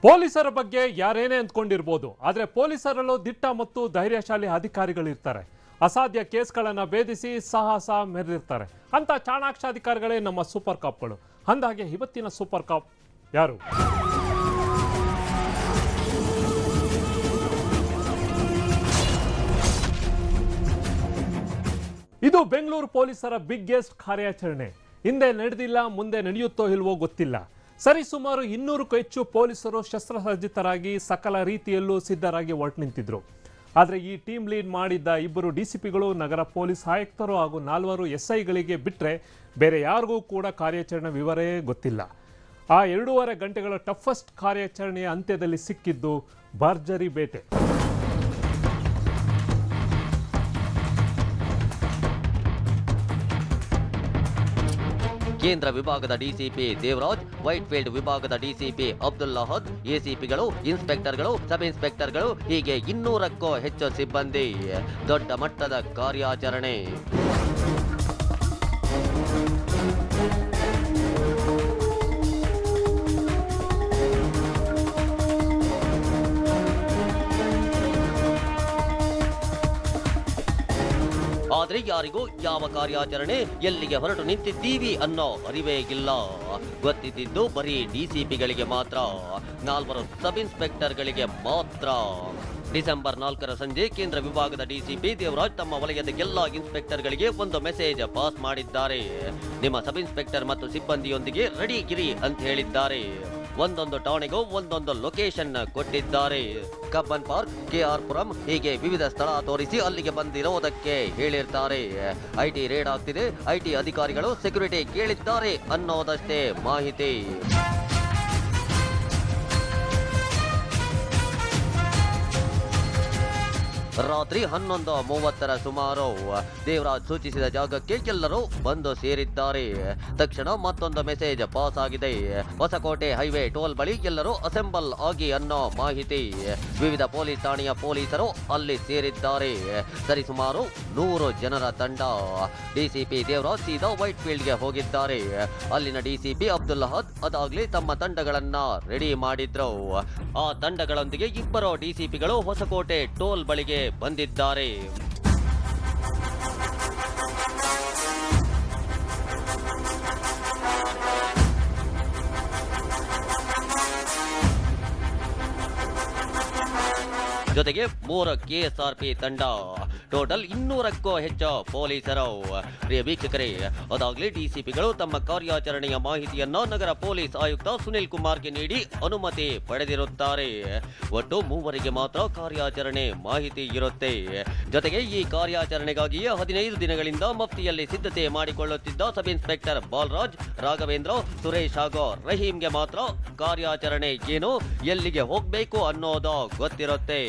ಪೊಲೀಸರ ಬಗ್ಗೆ ಯಾರೇನೇ ಅಂದ್ಕೊಂಡಿರ್ಬೋದು ಆದರೆ ಪೊಲೀಸರಲ್ಲೂ ದಿಟ್ಟ ಮತ್ತು ಧೈರ್ಯಶಾಲಿ ಅಧಿಕಾರಿಗಳಿರ್ತಾರೆ ಅಸಾಧ್ಯ ಕೇಸ್ಗಳನ್ನು ಭೇದಿಸಿ ಸಾಹಸ ಮೆರೆದಿರ್ತಾರೆ ಅಂತ ಚಾಣಾಕ್ಷ ಅಧಿಕಾರಿಗಳೇ ನಮ್ಮ ಸೂಪರ್ ಕಾಪ್ಗಳು ಅಂದಾಗೆ ಇವತ್ತಿನ ಸೂಪರ್ ಕಾಪ್ ಯಾರು ಇದು ಬೆಂಗಳೂರು ಪೊಲೀಸರ ಬಿಗ್ಗೆಸ್ಟ್ ಕಾರ್ಯಾಚರಣೆ ಹಿಂದೆ ನಡೆದಿಲ್ಲ ಮುಂದೆ ನಡೆಯುತ್ತೋ ಇಲ್ವೋ ಗೊತ್ತಿಲ್ಲ ಸರಿ ಸುಮಾರು ಇನ್ನೂರಕ್ಕೂ ಹೆಚ್ಚು ಪೊಲೀಸರು ಶಸ್ತ್ರಸಜ್ಜಿತರಾಗಿ ಸಕಲ ರೀತಿಯಲ್ಲೂ ಸಿದ್ಧರಾಗಿ ಹೊರಟು ನಿಂತಿದ್ರು ಆದರೆ ಈ ಟೀಮ್ ಲೀಡ್ ಮಾಡಿದ್ದ ಇಬ್ಬರು ಡಿಸಿಪಿಗಳು ನಗರ ಪೊಲೀಸ್ ಆಯುಕ್ತರು ಹಾಗೂ ನಾಲ್ವರು ಎಸ್ ಐಗಳಿಗೆ ಬಿಟ್ಟರೆ ಬೇರೆ ಯಾರಿಗೂ ಕೂಡ ಕಾರ್ಯಾಚರಣೆ ವಿವರೇ ಗೊತ್ತಿಲ್ಲ ಆ ಎರಡೂವರೆ ಗಂಟೆಗಳ ಟಫೆಸ್ಟ್ ಕಾರ್ಯಾಚರಣೆಯ ಅಂತ್ಯದಲ್ಲಿ ಸಿಕ್ಕಿದ್ದು ಭರ್ಜರಿ ಬೇಟೆ ಕೇಂದ್ರ ವಿಭಾಗದ ಡಿಸಿಪಿ ದೇವರಾಜ್ ವೈಟ್ ಫೀಲ್ಡ್ ವಿಭಾಗದ ಡಿಸಿಪಿ ಅಬ್ದುಲ್ಲಾಹದ್ ಎಸಿಪಿಗಳು ಇನ್ಸ್ಪೆಕ್ಟರ್ಗಳು ಸಬ್ ಇನ್ಸ್ಪೆಕ್ಟರ್ಗಳು ಹೀಗೆ ಇನ್ನೂರಕ್ಕೂ ಹೆಚ್ಚು ಸಿಬ್ಬಂದಿ ದೊಡ್ಡ ಮಟ್ಟದ ಕಾರ್ಯಾಚರಣೆ ಆದ್ರೆ ಯಾರಿಗೂ ಯಾವ ಕಾರ್ಯಾಚರಣೆ ಎಲ್ಲಿಗೆ ಹೊರಟು ನಿಂತಿದ್ದೀವಿ ಅನ್ನೋ ಅರಿವೇ ಇಲ್ಲ ಗೊತ್ತಿದ್ದು ಬರೀ ಡಿಸಿಪಿಗಳಿಗೆ ಮಾತ್ರ ನಾಲ್ವರು ಸಬ್ ಇನ್ಸ್ಪೆಕ್ಟರ್ಗಳಿಗೆ ಮಾತ್ರ ಡಿಸೆಂಬರ್ ನಾಲ್ಕರ ಸಂಜೆ ಕೇಂದ್ರ ವಿಭಾಗದ ಡಿಸಿಪಿ ದೇವರಾಜ್ ತಮ್ಮ ವಲಯದ ಎಲ್ಲ ಇನ್ಸ್ಪೆಕ್ಟರ್ಗಳಿಗೆ ಒಂದು ಮೆಸೇಜ್ ಪಾಸ್ ಮಾಡಿದ್ದಾರೆ ನಿಮ್ಮ ಸಬ್ ಇನ್ಸ್ಪೆಕ್ಟರ್ ಮತ್ತು ಸಿಬ್ಬಂದಿಯೊಂದಿಗೆ ರೆಡಿ ಗಿರಿ ಅಂತ ಹೇಳಿದ್ದಾರೆ ಒಂದೊಂದು ಠಾಣೆಗೂ ಒಂದೊಂದು ಲೊಕೇಶನ್ ಕೊಟ್ಟಿದ್ದಾರೆ ಕಬ್ಬನ್ ಪಾರ್ಕ್ ಕೆಆರ್ ಪುರಂ ಹೀಗೆ ವಿವಿಧ ಸ್ಥಳ ತೋರಿಸಿ ಅಲ್ಲಿಗೆ ಬಂದಿರೋದಕ್ಕೆ ಹೇಳಿರ್ತಾರೆ ಐಟಿ ರೇಡ್ ಆಗ್ತಿದೆ ಐಟಿ ಅಧಿಕಾರಿಗಳು ಸೆಕ್ಯೂರಿಟಿ ಕೇಳಿದ್ದಾರೆ ಅನ್ನೋದಷ್ಟೇ ಮಾಹಿತಿ ರಾತ್ರಿ ಹನ್ನೊಂದು ಮೂವತ್ತರ ಸುಮಾರು ದೇವರಾಜ್ ಸೂಚಿಸಿದ ಜಾಗಕ್ಕೆ ಎಲ್ಲರೂ ಬಂದು ಸೇರಿದ್ದಾರೆ ತಕ್ಷಣ ಮತ್ತೊಂದು ಮೆಸೇಜ್ ಪಾಸ್ ಆಗಿದೆ ಹೊಸಕೋಟೆ ಹೈವೇ ಟೋಲ್ ಬಳಿ ಎಲ್ಲರೂ ಅಸೆಂಬಲ್ ಆಗಿ ಅನ್ನೋ ಮಾಹಿತಿ ವಿವಿಧ ಪೊಲೀಸ್ ಠಾಣೆಯ ಪೊಲೀಸರು ಅಲ್ಲಿ ಸೇರಿದ್ದಾರೆ ಸರಿಸುಮಾರು ನೂರು ಜನರ ತಂಡ ಡಿಸಿಪಿ ದೇವರಾಜ್ ಸೀದಾ ವೈಟ್ ಫೀಲ್ಡ್ಗೆ ಹೋಗಿದ್ದಾರೆ ಅಲ್ಲಿನ ಡಿಸಿಪಿ ಅಬ್ದುಲ್ ಹದ್ ಅದಾಗ್ಲೇ ತಮ್ಮ ತಂಡಗಳನ್ನ ರೆಡಿ ಮಾಡಿದ್ರು ಆ ತಂಡಗಳೊಂದಿಗೆ ಇಬ್ಬರು ಡಿಸಿಪಿಗಳು ಹೊಸಕೋಟೆ ಟೋಲ್ ಬಳಿಗೆ ಬಂದಿದ್ದಾರೆ ಜೊತೆಗೆ ಮೂರು ಕೆಎಸ್ಆರ್ಪಿ ತಂಡ ಟೋಟಲ್ ಇನ್ನೂರಕ್ಕೂ ಹೆಚ್ಚು ಪೊಲೀಸರು ಪ್ರಿಯ ವೀಕ್ಷಕರೇ ಅದಾಗಲೇ ಡಿಸಿಪಿಗಳು ತಮ್ಮ ಕಾರ್ಯಾಚರಣೆಯ ಮಾಹಿತಿಯನ್ನ ನಗರ ಪೊಲೀಸ್ ಆಯುಕ್ತ ಸುನಿಲ್ ಕುಮಾರ್ಗೆ ನೀಡಿ ಅನುಮತಿ ಪಡೆದಿರುತ್ತಾರೆ ಒಟ್ಟು ಮೂವರಿಗೆ ಮಾತ್ರ ಕಾರ್ಯಾಚರಣೆ ಮಾಹಿತಿ ಇರುತ್ತೆ ಜೊತೆಗೆ ಈ ಕಾರ್ಯಾಚರಣೆಗಾಗಿಯೇ ಹದಿನೈದು ದಿನಗಳಿಂದ ಮಫ್ತಿಯಲ್ಲಿ ಸಿದ್ಧತೆ ಮಾಡಿಕೊಳ್ಳುತ್ತಿದ್ದ ಸಬ್ ಇನ್ಸ್ಪೆಕ್ಟರ್ ಬಾಲರಾಜ್ ರಾಘವೇಂದ್ರ ಸುರೇಶ್ ಹಾಗೂ ರಹೀಂಗೆ ಮಾತ್ರ ಕಾರ್ಯಾಚರಣೆ ಏನು ಎಲ್ಲಿಗೆ ಹೋಗ್ಬೇಕು ಅನ್ನೋದು ಗೊತ್ತಿರುತ್ತೆ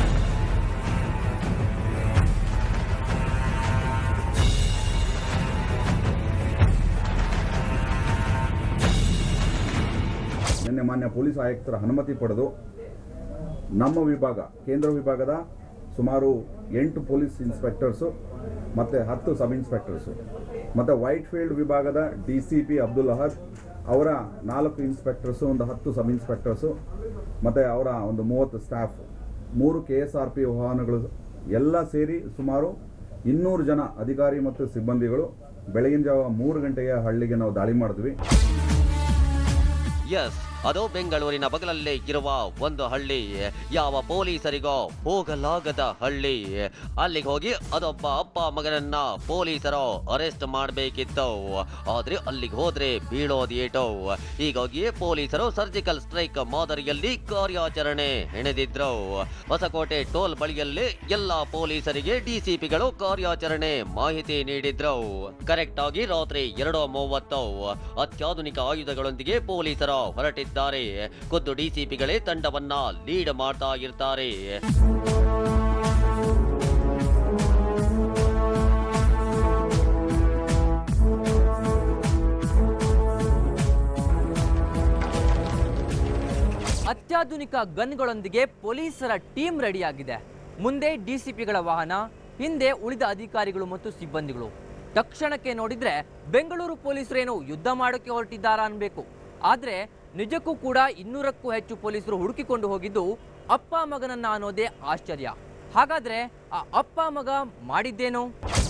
ನಿನ್ನೆ ಮಾನ್ಯ ಪೊಲೀಸ್ ಆಯುಕ್ತರ ಅನುಮತಿ ಪಡೆದು ನಮ್ಮ ವಿಭಾಗ ಕೇಂದ್ರ ವಿಭಾಗದ ಸುಮಾರು ಎಂಟು ಪೊಲೀಸ್ ಇನ್ಸ್ಪೆಕ್ಟರ್ಸು ಮತ್ತು ಹತ್ತು ಸಬ್ ಇನ್ಸ್ಪೆಕ್ಟರ್ಸು ಮತ್ತು ವೈಟ್ ಫೀಲ್ಡ್ ವಿಭಾಗದ D C P Abdul Ahad ಅವರ ನಾಲ್ಕು ಇನ್ಸ್ಪೆಕ್ಟರ್ಸು ಒಂದು ಹತ್ತು ಸಬ್ ಇನ್ಸ್ಪೆಕ್ಟರ್ಸು ಮತ್ತು ಅವರ ಒಂದು ಮೂವತ್ತು ಸ್ಟಾಫ್ ಮೂರು ಕೆ ಎಸ್ ಆರ್ ಪಿ ವಾಹನಗಳು ಎಲ್ಲ ಸೇರಿ ಸುಮಾರು ಇನ್ನೂರು ಜನ ಅಧಿಕಾರಿ ಮತ್ತು ಸಿಬ್ಬಂದಿಗಳು ಬೆಳಗಿನ ಜಾವ ಮೂರು ಗಂಟೆಗೆ ಹಳ್ಳಿಗೆ ನಾವು ದಾಳಿ ಮಾಡಿದ್ವಿ ಎಸ್ ಅದು ಬೆಂಗಳೂರಿನ ಬಗಲಲ್ಲೇ ಇರುವ ಒಂದು ಹಳ್ಳಿ ಯಾವ ಪೊಲೀಸರಿಗೋ ಹೋಗಲಾಗದ ಹಳ್ಳಿ ಅಲ್ಲಿಗೆ ಹೋಗಿ ಅದೊಬ್ಬ ಅಪ್ಪ ಮಗನನ್ನ ಪೊಲೀಸರು ಅರೆಸ್ಟ್ ಮಾಡಬೇಕಿತ್ತು ಆದ್ರೆ ಅಲ್ಲಿಗೆ ಹೋದ್ರೆ ಬೀಳೋದೇಟೋ ಹೀಗಾಗಿಯೇ ಪೊಲೀಸರು ಸರ್ಜಿಕಲ್ ಸ್ಟ್ರೈಕ್ ಮಾದರಿಯಲ್ಲಿ ಕಾರ್ಯಾಚರಣೆ ಹೆಣೆದಿದ್ರು ಹೊಸಕೋಟೆ ಟೋಲ್ ಬಳಿಯಲ್ಲಿ ಎಲ್ಲಾ ಪೊಲೀಸರಿಗೆ ಡಿಸಿಪಿಗಳು ಕಾರ್ಯಾಚರಣೆ ಮಾಹಿತಿ ನೀಡಿದ್ರು ಕರೆಕ್ಟ್ ಆಗಿ ರಾತ್ರಿ ಎರಡು ಮೂವತ್ತು ಅತ್ಯಾಧುನಿಕ ಆಯುಧಗಳೊಂದಿಗೆ ಪೊಲೀಸರು ಹೊರಟಿದ್ದಾರೆ ಖುದ್ದು ಡಿಸಿಪಿಗಳೇ ತಂಡವನ್ನ ಲೀಡ್ ಮಾಡ್ತಾ ಇರ್ತಾರೆ ಅತ್ಯಾಧುನಿಕ ಗನ್ಗಳೊಂದಿಗೆ ಪೊಲೀಸರ ಟೀಮ್ ರೆಡಿಯಾಗಿದೆ ಮುಂದೆ ಡಿಸಿಪಿಗಳ ವಾಹನ ಹಿಂದೆ ಉಳಿದ ಅಧಿಕಾರಿಗಳು ಮತ್ತು ಸಿಬ್ಬಂದಿಗಳು ತಕ್ಷಣಕ್ಕೆ ನೋಡಿದ್ರೆ ಬೆಂಗಳೂರು ಪೊಲೀಸರೇನು ಯುದ್ಧ ಮಾಡೋಕೆ ಹೊರಟಿದ್ದಾರಾ ಅನ್ಬೇಕು ಆದ್ರೆ ನಿಜಕ್ಕೂ ಕೂಡ ಇನ್ನೂರಕ್ಕೂ ಹೆಚ್ಚು ಪೊಲೀಸರು ಹುಡುಕಿಕೊಂಡು ಹೋಗಿದ್ದು ಅಪ್ಪ ಮಗನನ್ನ ಅನ್ನೋದೇ ಆಶ್ಚರ್ಯ ಹಾಗಾದ್ರೆ ಆ ಅಪ್ಪ ಮಗ ಮಾಡಿದ್ದೇನು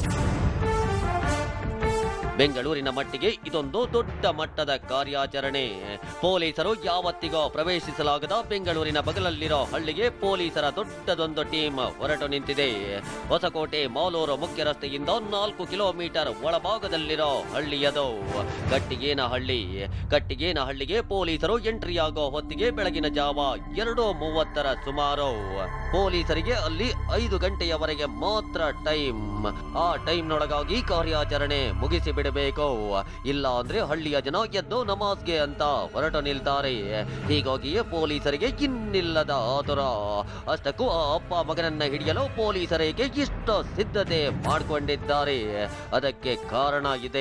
ಬೆಂಗಳೂರಿನ ಮಟ್ಟಿಗೆ ಇದೊಂದು ದೊಡ್ಡ ಮಟ್ಟದ ಕಾರ್ಯಾಚರಣೆ ಪೊಲೀಸರು ಯಾವತ್ತಿಗೋ ಪ್ರವೇಶಿಸಲಾಗದ ಬೆಂಗಳೂರಿನ ಬಗಲಲ್ಲಿರೋ ಹಳ್ಳಿಗೆ ಪೊಲೀಸರ ದೊಡ್ಡದೊಂದು ಟೀಮ್ ಹೊರಟು ನಿಂತಿದೆ ಹೊಸಕೋಟೆ ಮಾಲೂರು ಮುಖ್ಯ ರಸ್ತೆಯಿಂದ ನಾಲ್ಕು ಕಿಲೋಮೀಟರ್ ಒಳಭಾಗದಲ್ಲಿರೋ ಹಳ್ಳಿಯದು ಕಟ್ಟಿಗೇನ ಹಳ್ಳಿ ಕಟ್ಟಿಗೇನ ಹಳ್ಳಿಗೆ ಪೊಲೀಸರು ಎಂಟ್ರಿ ಆಗೋ ಹೊತ್ತಿಗೆ ಬೆಳಗಿನ ಜಾವ ಎರಡು ಮೂವತ್ತರ ಸುಮಾರು ಪೊಲೀಸರಿಗೆ ಅಲ್ಲಿ ಐದು ಗಂಟೆಯವರೆಗೆ ಮಾತ್ರ ಟೈಮ್ ಆ ಟೈಮ್ನೊಳಗಾಗಿ ಕಾರ್ಯಾಚರಣೆ ಮುಗಿಸಿ ಬಿಡಬೇಕು ಇಲ್ಲ ಅಂದ್ರೆ ಹಳ್ಳಿಯ ಜನ ಎದ್ದು ನಮಾಜ್ಗೆ ಅಂತ ಹೊರಟು ನಿಲ್ತಾರೆ ಹೀಗಾಗಿಯೇ ಪೊಲೀಸರಿಗೆ ಇನ್ನಿಲ್ಲದ ಆತುರ ಅಷ್ಟಕ್ಕೂ ಆ ಅಪ್ಪ ಮಗನನ್ನ ಹಿಡಿಯಲು ಪೊಲೀಸರಿಗೆ ಇಷ್ಟು ಸಿದ್ಧತೆ ಮಾಡಿಕೊಂಡಿದ್ದಾರೆ ಅದಕ್ಕೆ ಕಾರಣ ಇದೆ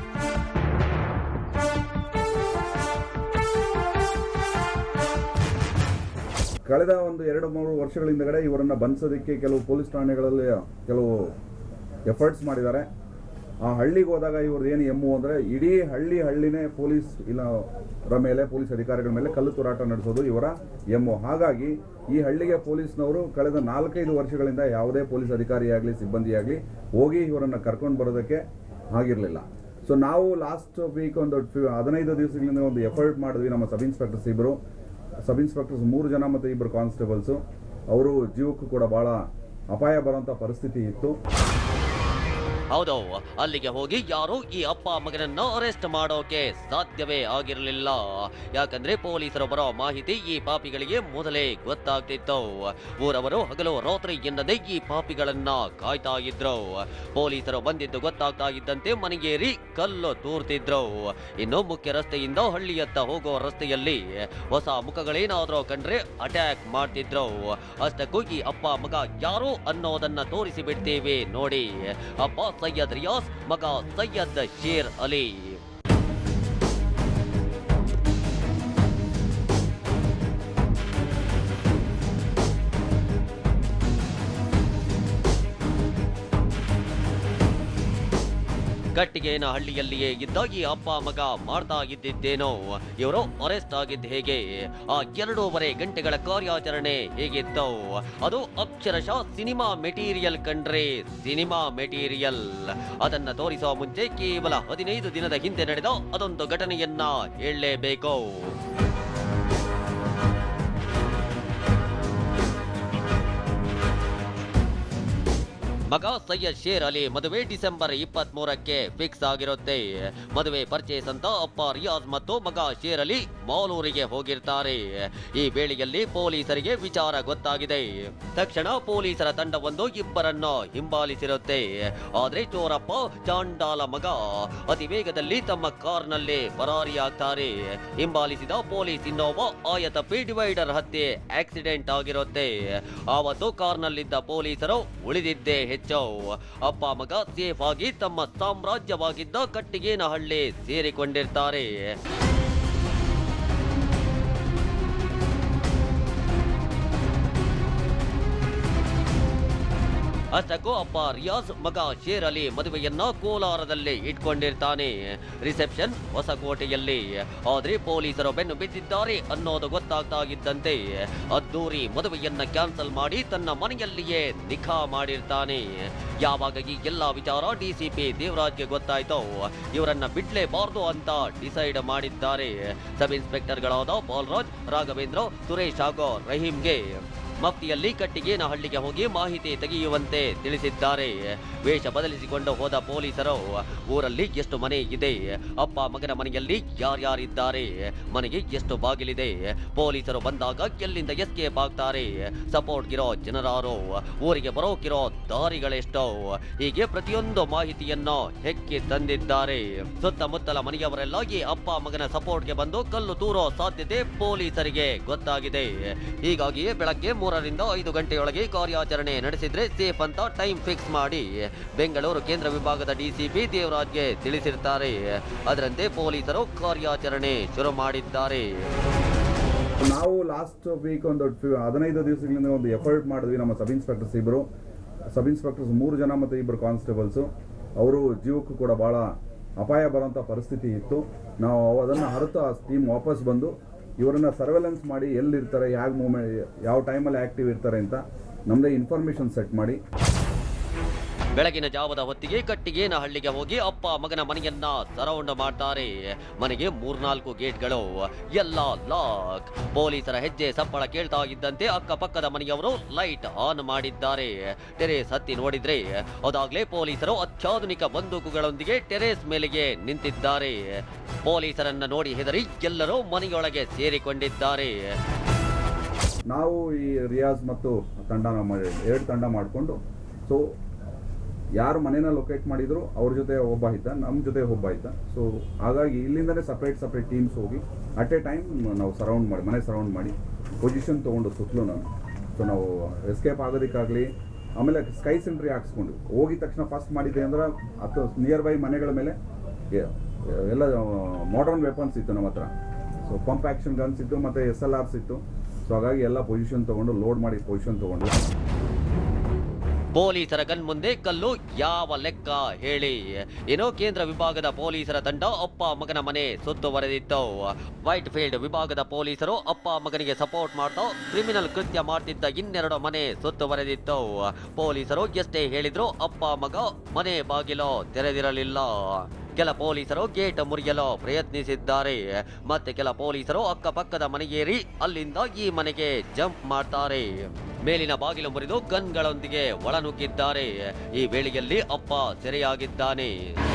ಕಳೆದ ಒಂದು ಎರಡು ಮೂರು ವರ್ಷಗಳ ಹಿಂದಗಡೆ ಇವರನ್ನ ಬಂಧಿಸೋದಕ್ಕೆ ಕೆಲವು ಪೊಲೀಸ್ ಠಾಣೆಗಳಲ್ಲಿ ಕೆಲವು ಎಫರ್ಟ್ಸ್ ಮಾಡಿದ್ದಾರೆ ಆ ಹಳ್ಳಿಗೆ ಹೋದಾಗ ಇವ್ರದ್ದು ಏನು ಎಮ್ಮು ಅಂದರೆ ಇಡೀ ಹಳ್ಳಿ ಹಳ್ಳಿನೇ ಪೊಲೀಸ್ ಇಲ್ಲ ರ ಮೇಲೆ ಪೊಲೀಸ್ ಅಧಿಕಾರಿಗಳ ಮೇಲೆ ಕಲ್ಲು ತೂರಾಟ ನಡೆಸೋದು ಇವರ ಎಮ್ಮು ಹಾಗಾಗಿ ಈ ಹಳ್ಳಿಗೆ ಪೊಲೀಸ್ನವರು ಕಳೆದ ನಾಲ್ಕೈದು ವರ್ಷಗಳಿಂದ ಯಾವುದೇ ಪೊಲೀಸ್ ಅಧಿಕಾರಿಯಾಗಲಿ ಸಿಬ್ಬಂದಿಯಾಗಲಿ ಹೋಗಿ ಇವರನ್ನು ಕರ್ಕೊಂಡು ಬರೋದಕ್ಕೆ ಆಗಿರಲಿಲ್ಲ ಸೊ ನಾವು ಲಾಸ್ಟ್ ವೀಕ್ ಒಂದು ಫಿ- ಹದಿನೈದು ದಿವಸಗಳಿಂದ ಒಂದು ಎಫರ್ಟ್ ಮಾಡಿದ್ವಿ ನಮ್ಮ ಸಬ್ ಇನ್ಸ್ಪೆಕ್ಟರ್ಸ್ ಇಬ್ಬರು ಸಬ್ ಇನ್ಸ್ಪೆಕ್ಟರ್ಸ್ ಮೂರು ಜನ ಮತ್ತು ಇಬ್ಬರು ಕಾನ್ಸ್ಟೇಬಲ್ಸು ಅವರು ಜೀವಕ್ಕೂ ಕೂಡ ಭಾಳ ಅಪಾಯ ಬರೋಂಥ ಪರಿಸ್ಥಿತಿ ಇತ್ತು ಹೌದು ಅಲ್ಲಿಗೆ ಹೋಗಿ ಯಾರು ಈ ಅಪ್ಪ ಮಗನನ್ನ ಅರೆಸ್ಟ್ ಮಾಡೋಕೆ ಸಾಧ್ಯವೇ ಆಗಿರಲಿಲ್ಲ ಯಾಕಂದ್ರೆ ಪೊಲೀಸರು ಬರೋ ಮಾಹಿತಿ ಈ ಪಾಪಿಗಳಿಗೆ ಮೊದಲೇ ಗೊತ್ತಾಗ್ತಿತ್ತು ಊರವರು ಹಗಲು ರಾತ್ರಿ ಎನ್ನದೇ ಈ ಪಾಪಿಗಳನ್ನ ಕಾಯ್ತಾ ಇದ್ರು ಪೊಲೀಸರು ಬಂದಿದ್ದು ಗೊತ್ತಾಗ್ತಾ ಇದ್ದಂತೆ ಮನೆಗೇರಿ ಕಲ್ಲು ತೂರ್ತಿದ್ರು ಇನ್ನು ಮುಖ್ಯ ರಸ್ತೆಯಿಂದ ಹಳ್ಳಿಯತ್ತ ಹೋಗೋ ರಸ್ತೆಯಲ್ಲಿ ಹೊಸ ಮುಖಗಳೇನಾದ್ರೂ ಕಂಡ್ರೆ ಅಟ್ಯಾಕ್ ಮಾಡ್ತಿದ್ರು ಅಷ್ಟಕ್ಕೂ ಈ ಅಪ್ಪ ಮಗ ಯಾರು ಅನ್ನೋದನ್ನ ತೋರಿಸಿ ಬಿಡ್ತೇವೆ ನೋಡಿ ಅಪ್ಪ ಸೈಯದ್ ರಿಯಾಸ್ ಮಗ ಸೈಯದ್ ಶೇರ್ ಅಲಿ ಕಟ್ಟಿಗೆನ ಹಳ್ಳಿಯಲ್ಲಿಯೇ ಇದ್ದ ಈ ಅಪ್ಪ ಮಗ ಮಾಡ್ತಾ ಇದ್ದಿದ್ದೇನೋ ಇವರು ಅರೆಸ್ಟ್ ಆಗಿದ್ದು ಹೇಗೆ ಆ ಎರಡೂವರೆ ಗಂಟೆಗಳ ಕಾರ್ಯಾಚರಣೆ ಹೇಗಿತ್ತು ಅದು ಅಕ್ಷರಶಃ ಸಿನಿಮಾ ಮೆಟೀರಿಯಲ್ ಕಂಡ್ರೆ ಸಿನಿಮಾ ಮೆಟೀರಿಯಲ್ ಅದನ್ನ ತೋರಿಸುವ ಮುಂಚೆ ಕೇವಲ ಹದಿನೈದು ದಿನದ ಹಿಂದೆ ನಡೆದ ಅದೊಂದು ಘಟನೆಯನ್ನ ಹೇಳಲೇಬೇಕು ಮಗ ಸೈಯದ್ ಶೇರ್ ಅಲಿ ಮದುವೆ ಡಿಸೆಂಬರ್ ಇಪ್ಪತ್ತ್ ಮೂರಕ್ಕೆ ಫಿಕ್ಸ್ ಆಗಿರುತ್ತೆ ಮದುವೆ ಪರ್ಚೇಸ್ ಅಂತ ಅಪ್ಪ ರಿಯಾಜ್ ಮತ್ತು ಮಗ ಶೇರ್ ಅಲಿ ಮಾಲೂರಿಗೆ ಹೋಗಿರ್ತಾರೆ ಈ ವೇಳೆಯಲ್ಲಿ ಪೊಲೀಸರಿಗೆ ವಿಚಾರ ಗೊತ್ತಾಗಿದೆ ತಕ್ಷಣ ಪೊಲೀಸರ ತಂಡವೊಂದು ಇಬ್ಬರನ್ನು ಹಿಂಬಾಲಿಸಿರುತ್ತೆ ಆದ್ರೆ ಚೋರಪ್ಪ ಚಾಂಡಾಲ ಮಗ ಅತಿ ವೇಗದಲ್ಲಿ ತಮ್ಮ ಕಾರ್ನಲ್ಲಿ ಪರಾರಿಯಾಗ್ತಾರೆ ಹಿಂಬಾಲಿಸಿದ ಪೊಲೀಸ್ ಇನ್ನೋವಾ ಆಯತಪ್ಪಿ ಡಿವೈಡರ್ ಹತ್ಯೆ ಆಕ್ಸಿಡೆಂಟ್ ಆಗಿರುತ್ತೆ ಆವತ್ತು ಕಾರ್ನಲ್ಲಿದ್ದ ಪೊಲೀಸರು ಉಳಿದಿದ್ದೇ ಹೆಚ್ಚು ಅಪ್ಪ ಮಗ ಸೇಫ್ ಆಗಿ ತಮ್ಮ ಸಾಮ್ರಾಜ್ಯವಾಗಿದ್ದ ಕಟ್ಟಿಗೇನ ಹಳ್ಳಿ ಸೇರಿಕೊಂಡಿರ್ತಾರೆ ಅಷ್ಟಕ್ಕೂ ಅಪ್ಪ ರಿಯಾಜ್ ಮಗ ಶೇರ್ ಅಲಿ ಮದುವೆಯನ್ನ ಕೋಲಾರದಲ್ಲಿ ಇಟ್ಕೊಂಡಿರ್ತಾನೆ ರಿಸೆಪ್ಷನ್ ಹೊಸಕೋಟೆಯಲ್ಲಿ ಆದ್ರೆ ಪೊಲೀಸರು ಬೆನ್ನು ಬಿದ್ದಿದ್ದಾರೆ ಅನ್ನೋದು ಗೊತ್ತಾಗ್ತಾ ಇದ್ದಂತೆ ಅದ್ದೂರಿ ಮದುವೆಯನ್ನ ಕ್ಯಾನ್ಸಲ್ ಮಾಡಿ ತನ್ನ ಮನೆಯಲ್ಲಿಯೇ ನಿಖಾ ಮಾಡಿರ್ತಾನೆ ಯಾವಾಗ ಈ ಎಲ್ಲಾ ವಿಚಾರ ಡಿಸಿಪಿ ದೇವರಾಜ್ಗೆ ಗೊತ್ತಾಯ್ತೋ ಇವರನ್ನ ಬಿಡ್ಲೇಬಾರ್ದು ಅಂತ ಡಿಸೈಡ್ ಮಾಡಿದ್ದಾರೆ ಸಬ್ ಇನ್ಸ್ಪೆಕ್ಟರ್ಗಳಾದ ಬಾಲರಾಜ್ ರಾಘವೇಂದ್ರ ಸುರೇಶ್ ಹಾಗೂ ರಹೀಂಗೆ ಮಫ್ತಿಯಲ್ಲಿ ಕಟ್ಟಿಗೇನ ಹಳ್ಳಿಗೆ ಹೋಗಿ ಮಾಹಿತಿ ತೆಗೆಯುವಂತೆ ತಿಳಿಸಿದ್ದಾರೆ ವೇಷ ಬದಲಿಸಿಕೊಂಡು ಹೋದ ಪೊಲೀಸರು ಊರಲ್ಲಿ ಎಷ್ಟು ಮನೆ ಇದೆ ಅಪ್ಪ ಮಗನ ಮನೆಯಲ್ಲಿ ಯಾರ್ಯಾರಿದ್ದಾರೆ ಮನೆಗೆ ಎಷ್ಟು ಬಾಗಿಲಿದೆ ಪೊಲೀಸರು ಬಂದಾಗ ಎಲ್ಲಿಂದ ಎಸ್ಕೇಪ್ ಆಗ್ತಾರೆ ಸಪೋರ್ಟ್ ಇರೋ ಜನರಾರು ಊರಿಗೆ ಬರೋಕಿರೋ ದಾರಿಗಳೆಷ್ಟೋ ಹೀಗೆ ಪ್ರತಿಯೊಂದು ಮಾಹಿತಿಯನ್ನು ಹೆಕ್ಕಿ ತಂದಿದ್ದಾರೆ ಸುತ್ತಮುತ್ತಲ ಮನೆಯವರೆಲ್ಲ ಈ ಅಪ್ಪ ಮಗನ ಸಪೋರ್ಟ್ಗೆ ಬಂದು ಕಲ್ಲು ತೂರೋ ಸಾಧ್ಯತೆ ಪೊಲೀಸರಿಗೆ ಗೊತ್ತಾಗಿದೆ ಹೀಗಾಗಿಯೇ ಬೆಳಗ್ಗೆ ಮೂರರಿಂದ ಐದು ಗಂಟೆಯೊಳಗೆ ಕಾರ್ಯಾಚರಣೆ ನಡೆಸಿದ್ರೆ ಸೇಫ್ ಅಂತ ಟೈಮ್ ಫಿಕ್ಸ್ ಮಾಡಿ ಬೆಂಗಳೂರು ಕೇಂದ್ರ ವಿಭಾಗದ ಡಿಸಿಪಿ ದೇವರಾಜ್ಗೆ ತಿಳಿಸಿರ್ತಾರೆ ಅದರಂತೆ ಪೊಲೀಸರು ಕಾರ್ಯಾಚರಣೆ ಶುರು ಮಾಡಿದ್ದಾರೆ ನಾವು ಲಾಸ್ಟ್ ವೀಕ್ ಒಂದು ಫಿ- ಹದಿನೈದು ದಿವಸಗಳಿಂದ ಒಂದು ಎಫರ್ಟ್ ಮಾಡಿದ್ವಿ ನಮ್ಮ ಸಬ್ ಇನ್ಸ್ಪೆಕ್ಟರ್ಸ್ ಇಬ್ಬರು ಸಬ್ ಇನ್ಸ್ಪೆಕ್ಟರ್ಸ್ ಮೂರು ಜನ ಮತ್ತು ಇಬ್ಬರು ಕಾನ್ಸ್ಟೇಬಲ್ಸು ಅವರು ಜೀವಕ್ಕೂ ಕೂಡ ಭಾಳ ಅಪಾಯ ಬರೋಂಥ ಪರಿಸ್ಥಿತಿ ಇತ್ತು ನಾವು ಅದನ್ನು ಹರಿತು ಆ ಟೀಮ್ ವಾಪಸ್ ಬಂದು ಇವರನ್ನ ಸರ್ವೆಲೆನ್ಸ್ ಮಾಡಿ ಎಲ್ಲಿರ್ತಾರೆ ಯಾವ ಮೂಮೆಂಟ್ ಯಾವ ಟೈಮಲ್ಲಿ ಆ್ಯಕ್ಟಿವ್ ಇರ್ತಾರೆ ಅಂತ ನಮ್ಮದೇ ಇನ್ಫಾರ್ಮೇಷನ್ ಸೆಟ್ ಮಾಡಿ ಬೆಳಗಿನ ಜಾವದ ಹೊತ್ತಿಗೆ ಕಟ್ಟಿಗೇನ ಹಳ್ಳಿಗೆ ಹೋಗಿ ಅಪ್ಪ ಮಗನ ಮನೆಯನ್ನ ಸರೌಂಡ್ ಮಾಡ್ತಾರೆ ಮನೆಗೆ ಮೂರ್ನಾಲ್ಕು ಗೇಟ್ಗಳು ಎಲ್ಲ ಲಾಕ್ ಪೊಲೀಸರ ಹೆಜ್ಜೆ ಸಪ್ಪಳ ಕೇಳ್ತಾ ಇದ್ದಂತೆ ಅಕ್ಕಪಕ್ಕದ ಮನೆಯವರು ಲೈಟ್ ಆನ್ ಮಾಡಿದ್ದಾರೆ ಟೆರೇಸ್ ಹತ್ತಿ ನೋಡಿದ್ರೆ ಅದಾಗ್ಲೇ ಪೊಲೀಸರು ಅತ್ಯಾಧುನಿಕ ಬಂದೂಕುಗಳೊಂದಿಗೆ ಟೆರೇಸ್ ಮೇಲೆಗೆ ನಿಂತಿದ್ದಾರೆ ಪೊಲೀಸರನ್ನ ನೋಡಿ ಹೆದರಿ ಎಲ್ಲರೂ ಮನೆಯೊಳಗೆ ಸೇರಿಕೊಂಡಿದ್ದಾರೆ ನಾವು ಈ ರಿಯಾಜ್ ಮತ್ತು ತಂಡನ ಮಾಡಿ ಎರಡು ತಂಡ ಮಾಡಿಕೊಂಡು ಸೊ ಯಾರು ಮನೇನ ಲೊಕೇಟ್ ಮಾಡಿದ್ರು ಅವ್ರ ಜೊತೆ ಒಬ್ಬ ಇದ್ದ ನಮ್ಮ ಜೊತೆ ಒಬ್ಬ ಇದ್ದ ಸೊ ಹಾಗಾಗಿ ಇಲ್ಲಿಂದನೇ ಸಪ್ರೇಟ್ ಸಪ್ರೇಟ್ ಟೀಮ್ಸ್ ಹೋಗಿ ಅಟ್ ಎ ಟೈಮ್ ನಾವು ಸರೌಂಡ್ ಮಾಡಿ ಮನೆ ಸರೌಂಡ್ ಮಾಡಿ ಪೊಸಿಷನ್ ತೊಗೊಂಡು ಸುತ್ತಲೂ ನಾನು ಸೊ ನಾವು ಎಸ್ಕೇಪ್ ಆಗೋದಕ್ಕಾಗಲಿ ಆಮೇಲೆ ಸ್ಕೈ ಸೆಂಟ್ರಿ ಹಾಕ್ಸ್ಕೊಂಡು ಹೋಗಿದ ತಕ್ಷಣ ಫಸ್ಟ್ ಮಾಡಿದ್ದೆ ಅಂದ್ರೆ ಹತ್ತು ನಿಯರ್ ಬೈ ಮನೆಗಳ ಮೇಲೆ ಎ- ಎಲ್ಲ ಮಾಡರ್ನ್ ವೆಪನ್ಸ್ ಇತ್ತು ನಮ್ಮ ಹತ್ರ ಸೊ ಪಂಪ್ ಆ್ಯಕ್ಷನ್ ಗನ್ಸ್ ಇತ್ತು ಮತ್ತು ಎಸ್ ಎಲ್ ಆರ್ಸ್ ಇತ್ತು ಸೊ ಹಾಗಾಗಿ ಎಲ್ಲ ಪೊಸಿಷನ್ ತೊಗೊಂಡು ಲೋಡ್ ಮಾಡಿ ಪೊಸಿಷನ್ ತೊಗೊಂಡು ಪೊಲೀಸರ ಗನ್ ಮುಂದೆ ಕಲ್ಲು ಯಾವ ಲೆಕ್ಕ ಹೇಳಿ ಏನೋ ಕೇಂದ್ರ ವಿಭಾಗದ ಪೊಲೀಸರ ತಂಡ ಅಪ್ಪ ಮಗನ ಮನೆ ಸುತ್ತುವರೆದಿತ್ತು ವೈಟ್ ಫೀಲ್ಡ್ ವಿಭಾಗದ ಪೊಲೀಸರು ಅಪ್ಪ ಮಗನಿಗೆ ಸಪೋರ್ಟ್ ಮಾಡ್ತಾ ಕ್ರಿಮಿನಲ್ ಕೃತ್ಯ ಮಾಡ್ತಿದ್ದ ಇನ್ನೆರಡು ಮನೆ ಸುತ್ತುವರೆದಿತ್ತು ಪೊಲೀಸರು ಎಷ್ಟೇ ಹೇಳಿದ್ರು ಅಪ್ಪ ಮಗ ಮನೆ ಬಾಗಿಲು ತೆರೆದಿರಲಿಲ್ಲ ಕೆಲ ಪೊಲೀಸರು ಗೇಟ್ ಮುರಿಯಲು ಪ್ರಯತ್ನಿಸಿದ್ದಾರೆ ಮತ್ತೆ ಕೆಲ ಪೊಲೀಸರು ಅಕ್ಕಪಕ್ಕದ ಮನೆಗೇರಿ ಅಲ್ಲಿಂದ ಈ ಮನೆಗೆ ಜಂಪ್ ಮಾಡ್ತಾರೆ ಮೇಲಿನ ಬಾಗಿಲು ಮುರಿದು ಗನ್ಗಳೊಂದಿಗೆ ಒಳನುಗ್ಗಿದ್ದಾರೆ ಈ ವೇಳೆಯಲ್ಲಿ ಅಪ್ಪ ಸೆರೆಯಾಗಿದ್ದಾನೆ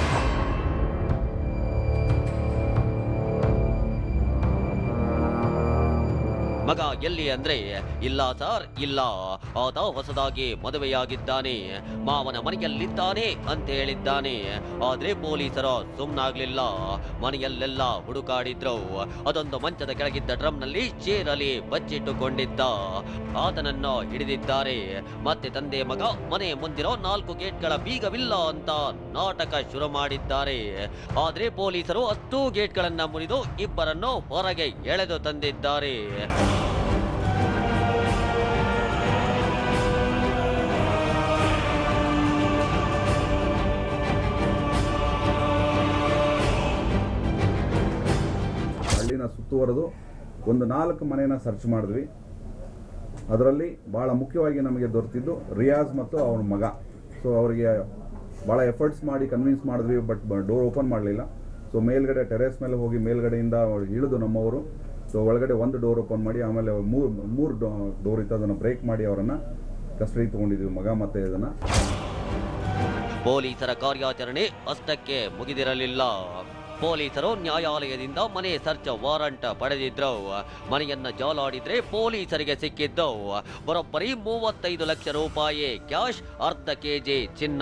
ಮಗ ಎಲ್ಲಿ ಅಂದ್ರೆ ಇಲ್ಲ ಸರ್ ಇಲ್ಲ ಆತ ಹೊಸದಾಗಿ ಮದುವೆಯಾಗಿದ್ದಾನೆ ಮಾವನ ಮನೆಯಲ್ಲಿದ್ದಾನೆ ಅಂತ ಹೇಳಿದ್ದಾನೆ ಆದ್ರೆ ಪೊಲೀಸರು ಸುಮ್ನಾಗ್ಲಿಲ್ಲ ಮನೆಯಲ್ಲೆಲ್ಲ ಹುಡುಕಾಡಿದ್ರು ಅದೊಂದು ಮಂಚದ ಕೆಳಗಿದ್ದ ಡ್ರಮ್ನಲ್ಲಿ ಚೇರಲ್ಲಿ ಬಚ್ಚಿಟ್ಟುಕೊಂಡಿದ್ದ ಆತನನ್ನು ಹಿಡಿದಿದ್ದಾರೆ ಮತ್ತೆ ತಂದೆ ಮಗ ಮನೆ ಮುಂದಿರೋ ನಾಲ್ಕು ಗೇಟ್ಗಳ ಬೀಗವಿಲ್ಲ ಅಂತ ನಾಟಕ ಶುರು ಮಾಡಿದ್ದಾರೆ ಆದ್ರೆ ಪೊಲೀಸರು ಹತ್ತು ಗೇಟ್ಗಳನ್ನ ಮುರಿದು ಇಬ್ಬರನ್ನು ಹೊರಗೆ ಎಳೆದು ತಂದಿದ್ದಾರೆ ಹಳ್ಳಿನ ಸುತ್ತುವರೆದು ಒಂದು ನಾಲ್ಕು ಮನೆನ ಸರ್ಚ್ ಮಾಡಿದ್ವಿ ಅದರಲ್ಲಿ ಭಾಳ ಮುಖ್ಯವಾಗಿ ನಮಗೆ ದೊರೆತಿದ್ದು ರಿಯಾಜ್ ಮತ್ತು ಅವನ ಮಗ ಸೊ ಅವರಿಗೆ ಭಾಳ ಎಫರ್ಟ್ಸ್ ಮಾಡಿ ಕನ್ವಿನ್ಸ್ ಮಾಡಿದ್ವಿ ಬಟ್ ಡೋರ್ ಓಪನ್ ಮಾಡಲಿಲ್ಲ ಸೊ ಮೇಲ್ಗಡೆ ಟೆರೇಸ್ ಮೇಲೆ ಹೋಗಿ ಮೇಲ್ಗಡೆಯಿಂದ ಅವ್ರು ಇಳಿದು ನಮ್ಮವರು ಸೊ ಒಳಗಡೆ ಒಂದು ಡೋರ್ ಓಪನ್ ಮಾಡಿ ಆಮೇಲೆ ಮೂರು ಮೂರು ಡೋರ್ ಇತ್ತು ಅದನ್ನು ಬ್ರೇಕ್ ಮಾಡಿ ಅವರನ್ನು ಕಸ್ಟಡಿ ತೊಗೊಂಡಿದ್ವಿ ಮಗ ಮತ್ತು ಇದನ್ನು ಪೊಲೀಸರ ಕಾರ್ಯಾಚರಣೆ ಅಷ್ಟಕ್ಕೆ ಮುಗಿದಿರಲಿಲ್ಲ ಪೊಲೀಸರು ನ್ಯಾಯಾಲಯದಿಂದ ಮನೆ ಸರ್ಚ್ ವಾರಂಟ್ ಪಡೆದಿದ್ರು ಮನೆಯನ್ನ ಜಾಲಾಡಿದ್ರೆ ಪೊಲೀಸರಿಗೆ ಸಿಕ್ಕಿದ್ದು ಬರೋಬ್ಬರಿ ಮೂವತ್ತೈದು ಲಕ್ಷ ರೂಪಾಯಿ ಕ್ಯಾಶ್ ಅರ್ಧ ಕೆಜಿ ಚಿನ್ನ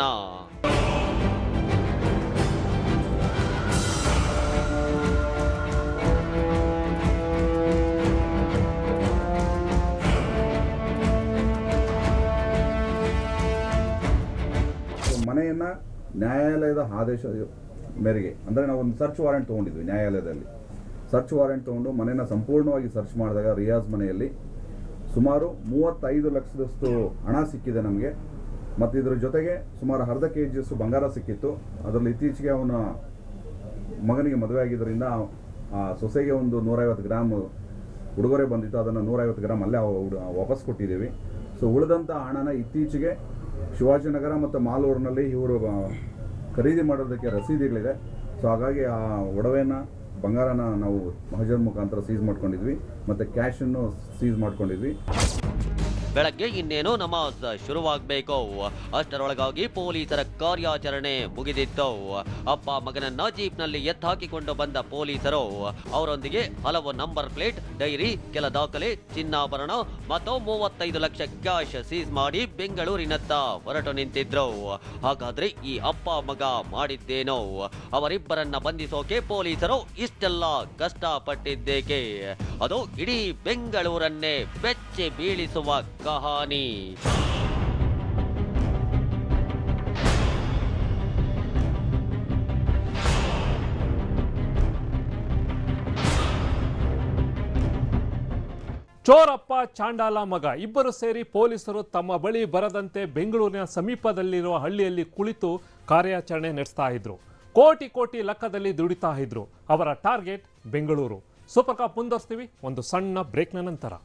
ಸೊ ಮನೆಯನ್ನು ನ್ಯಾಯಾಲಯದ ಆದೇಶ ಮೇರೆಗೆ ಅಂದರೆ ನಾವು ಒಂದು ಸರ್ಚ್ ವಾರೆಂಟ್ ತೊಗೊಂಡಿದ್ವಿ ನ್ಯಾಯಾಲಯದಲ್ಲಿ ಸರ್ಚ್ ವಾರೆಂಟ್ ತೊಗೊಂಡು ಮನೆನ ಸಂಪೂರ್ಣವಾಗಿ ಸರ್ಚ್ ಮಾಡಿದಾಗ ರಿಯಾಜ್ ಮನೆಯಲ್ಲಿ ಸುಮಾರು ಮೂವತ್ತೈದು ಲಕ್ಷದಷ್ಟು ಹಣ ಸಿಕ್ಕಿದೆ ನಮಗೆ ಮತ್ತು ಇದ್ರ ಜೊತೆಗೆ ಸುಮಾರು ಅರ್ಧ ಕೆ ಜಿಯಷ್ಟು ಬಂಗಾರ ಸಿಕ್ಕಿತ್ತು ಅದರಲ್ಲಿ ಇತ್ತೀಚೆಗೆ ಅವನ ಮಗನಿಗೆ ಮದುವೆ ಆಗಿದ್ದರಿಂದ ಆ ಸೊಸೆಗೆ ಒಂದು ನೂರೈವತ್ತು ಗ್ರಾಮ್ ಉಡುಗೊರೆ ಬಂದಿತ್ತು ಅದನ್ನು ನೂರೈವತ್ತು ಗ್ರಾಮ್ ಅಲ್ಲೇ ಅವ- ಉಡ್- ವಾಪಸ್ ಕೊಟ್ಟಿದ್ದೀವಿ ಸೊ ಉಳಿದಂಥ ಹಣನ ಇತ್ತೀಚೆಗೆ ಶಿವಾಜಿನಗರ ಮತ್ತು ಮಾಲೂರಿನಲ್ಲಿ ಇವರು ಆ, ಖರೀದಿ ಮಾಡೋದಕ್ಕೆ ರಸೀದಿಗಳಿದೆ ಸೊ ಹಾಗಾಗಿ ಆ ಒಡವೆನ ಬಂಗಾರನ ನಾವು ಮಹಜರ್ ಮುಖಾಂತರ ಸೀಸ್ ಮಾಡ್ಕೊಂಡಿದ್ವಿ ಮತ್ತು ಕ್ಯಾಶನ್ನು ಸೀಸ್ ಮಾಡ್ಕೊಂಡಿದ್ವಿ ಬೆಳಗ್ಗೆ ಇನ್ನೇನು ನಮಾಜ್ ಶುರುವಾಗಬೇಕು ಅಷ್ಟರೊಳಗಾಗಿ ಪೊಲೀಸರ ಕಾರ್ಯಾಚರಣೆ ಮುಗಿದಿತ್ತು ಅಪ್ಪ ಮಗನನ್ನ ಜೀಪ್ನಲ್ಲಿ ಎತ್ತಾಕಿಕೊಂಡು ಬಂದ ಪೊಲೀಸರು ಅವರೊಂದಿಗೆ ಹಲವು ನಂಬರ್ ಪ್ಲೇಟ್ ಡೈರಿ ಕೆಲ ದಾಖಲೆ ಚಿನ್ನಾಭರಣ ಮತ್ತು ಮೂವತ್ತೈದು ಲಕ್ಷ ಕ್ಯಾಶ್ ಸೀಸ್ ಮಾಡಿ ಬೆಂಗಳೂರಿನತ್ತ ಹೊರಟು ನಿಂತಿದ್ರು ಹಾಗಾದ್ರೆ ಈ ಅಪ್ಪ ಮಗ ಮಾಡಿದ್ದೇನೋ ಅವರಿಬ್ಬರನ್ನ ಬಂಧಿಸೋಕೆ ಪೊಲೀಸರು ಇಷ್ಟೆಲ್ಲ ಕಷ್ಟಪಟ್ಟಿದ್ದೇಕೆ ಅದು ಇಡೀ ಬೆಂಗಳೂರನ್ನೇ ಬೆಚ್ಚಿ ಬೀಳಿಸುವ ಕಹಾನಿ ಚೋರಪ್ಪ ಚಾಂಡಾಲ ಮಗ ಇಬ್ಬರು ಸೇರಿ ಪೊಲೀಸರು ತಮ್ಮ ಬಳಿ ಬರದಂತೆ ಬೆಂಗಳೂರಿನ ಸಮೀಪದಲ್ಲಿರುವ ಹಳ್ಳಿಯಲ್ಲಿ ಕುಳಿತು ಕಾರ್ಯಾಚರಣೆ ನಡೆಸ್ತಾ ಇದ್ರು ಕೋಟಿ ಕೋಟಿ ಲೆಕ್ಕದಲ್ಲಿ ದುಡಿತಾ ಇದ್ರು ಅವರ ಟಾರ್ಗೆಟ್ ಬೆಂಗಳೂರು ಸೂಪರ್ ಕಾಪ್ ಮುಂದುವರಿಸ್ತೀವಿ ಒಂದು ಸಣ್ಣ ಬ್ರೇಕ್ನ ನಂತರ